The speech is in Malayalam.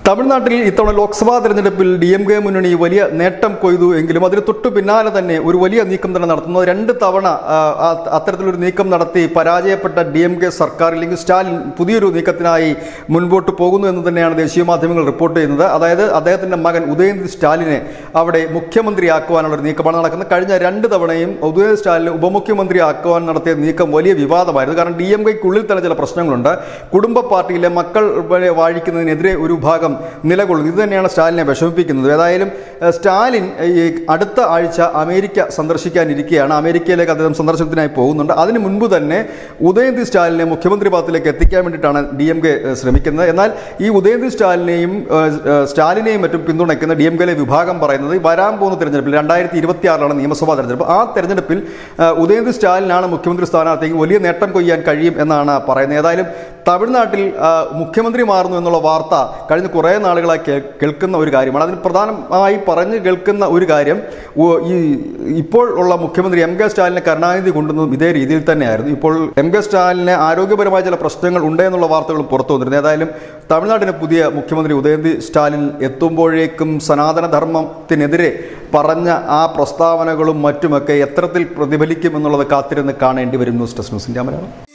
തമിഴ്നാട്ടിൽ ഇത്തവണ ലോക്സഭാ തെരഞ്ഞെടുപ്പിൽ ഡി എം കെ മുന്നണി വലിയ നേട്ടം കൊയ്തു എങ്കിലും അതിന് തൊട്ടു പിന്നാലെ തന്നെ ഒരു വലിയ നീക്കം തന്നെ നടത്തുന്നത് രണ്ട് തവണ ആ, ആ, അത്തരത്തിലൊരു നീക്കം നടത്തി പരാജയപ്പെട്ട ഡി എം കെ സർക്കാർ അല്ലെങ്കിൽ സ്റ്റാലിൻ പുതിയൊരു നീക്കത്തിനായി മുൻപോട്ട് പോകുന്നു എന്ന് തന്നെയാണ് ദേശീയ മാധ്യമങ്ങൾ റിപ്പോർട്ട് ചെയ്യുന്നത് അതായത് അദ്ദേഹത്തിന്റെ മകൻ ഉദയനിധി സ്റ്റാലിനെ അവിടെ മുഖ്യമന്ത്രിയാക്കുവാനുള്ള ഒരു നീക്കമാണ് നടക്കുന്നത് കഴിഞ്ഞ രണ്ട് തവണയും ഉദയനിധി സ്റ്റാലിനെ ഉപമുഖ്യമന്ത്രിയാക്കുവാൻ നടത്തിയ നീക്കം വലിയ വിവാദമായിരുന്നു കാരണം ഡി എം കെക്കുള്ളിൽ തന്നെ ചില പ്രശ്നങ്ങളുണ്ട് കുടുംബ പാർട്ടിയിലെ മക്കൾ വരെ വാഴിക്കുന്നതിനെതിരെ ഒരു വിഭാഗം നിലകൊള്ളുന്നു ഇത് തന്നെയാണ് സ്റ്റാലിനെ വിഷമിപ്പിക്കുന്നത് ഏതായാലും ഏഹ്, സ്റ്റാലിൻ ഈ അടുത്ത ആഴ്ച അമേരിക്ക സന്ദർശിക്കാനിരിക്കുകയാണ് അമേരിക്കയിലേക്ക് അദ്ദേഹം സന്ദർശനത്തിനായി പോകുന്നുണ്ട് അതിന് മുൻപ് തന്നെ ഉദയനിധി സ്റ്റാലിനെ മുഖ്യമന്ത്രി പദത്തിലേക്ക് എത്തിക്കാൻ വേണ്ടിയിട്ടാണ് ഡി എം കെ ശ്രമിക്കുന്നത് എന്നാൽ ഈ ഉദയനിധി സ്റ്റാലിനെയും ഏഹ്, ഏഹ്, സ്റ്റാലിനെയും മറ്റും പിന്തുണയ്ക്കുന്ന ഡി എം കെയിലെ വിഭാഗം പറയുന്നത് ഈ വരാൻ പോകുന്ന തെരഞ്ഞെടുപ്പിൽ രണ്ടായിരത്തി ഇരുപത്തി ആറിലാണ് നിയമസഭാ തെരഞ്ഞെടുപ്പ് ആ തെരഞ്ഞെടുപ്പിൽ ഏഹ്, ഉദയനിധി സ്റ്റാലിനാണ് മുഖ്യമന്ത്രി സ്ഥാനാർത്ഥിക്ക് വലിയ നേട്ടം കൊയ്യാൻ കഴിയും എന്നാണ് പറയുന്നത് ഏതായാലും തമിഴ്നാട്ടിൽ ആ, മുഖ്യമന്ത്രി മാറുന്നു എന്നുള്ള വാർത്ത കഴിഞ്ഞ കുറേ നാളുകളായി കേ- കേൾക്കുന്ന ഒരു കാര്യമാണ് അതിന് പ്രധാനമായി പറഞ്ഞ് കേൾക്കുന്ന ഒരു കാര്യം ഉ- ഈ ഇപ്പോൾ ഉള്ള മുഖ്യമന്ത്രി എം കെ സ്റ്റാലിനെ കരുണാനിധി കൊണ്ടുവന്നതും ഇതേ രീതിയിൽ തന്നെയായിരുന്നു ഇപ്പോൾ എം കെ സ്റ്റാലിന് ആരോഗ്യപരമായ ചില പ്രശ്നങ്ങൾ ഉണ്ട് എന്നുള്ള വാർത്തകളും പുറത്തു വന്നിരുന്നു ഏതായാലും തമിഴ്നാടിന് പുതിയ മുഖ്യമന്ത്രി ഉദയനിധി സ്റ്റാലിൻ എത്തുമ്പോഴേക്കും സനാതനധർമ്മത്തിനെതിരെ പറഞ്ഞ ആ പ്രസ്താവനകളും മറ്റുമൊക്കെ എത്രത്തിൽ പ്രതിഫലിക്കും എന്നുള്ളത് കാത്തിരുന്ന് കാണേണ്ടി വരും news desk news India Malayalam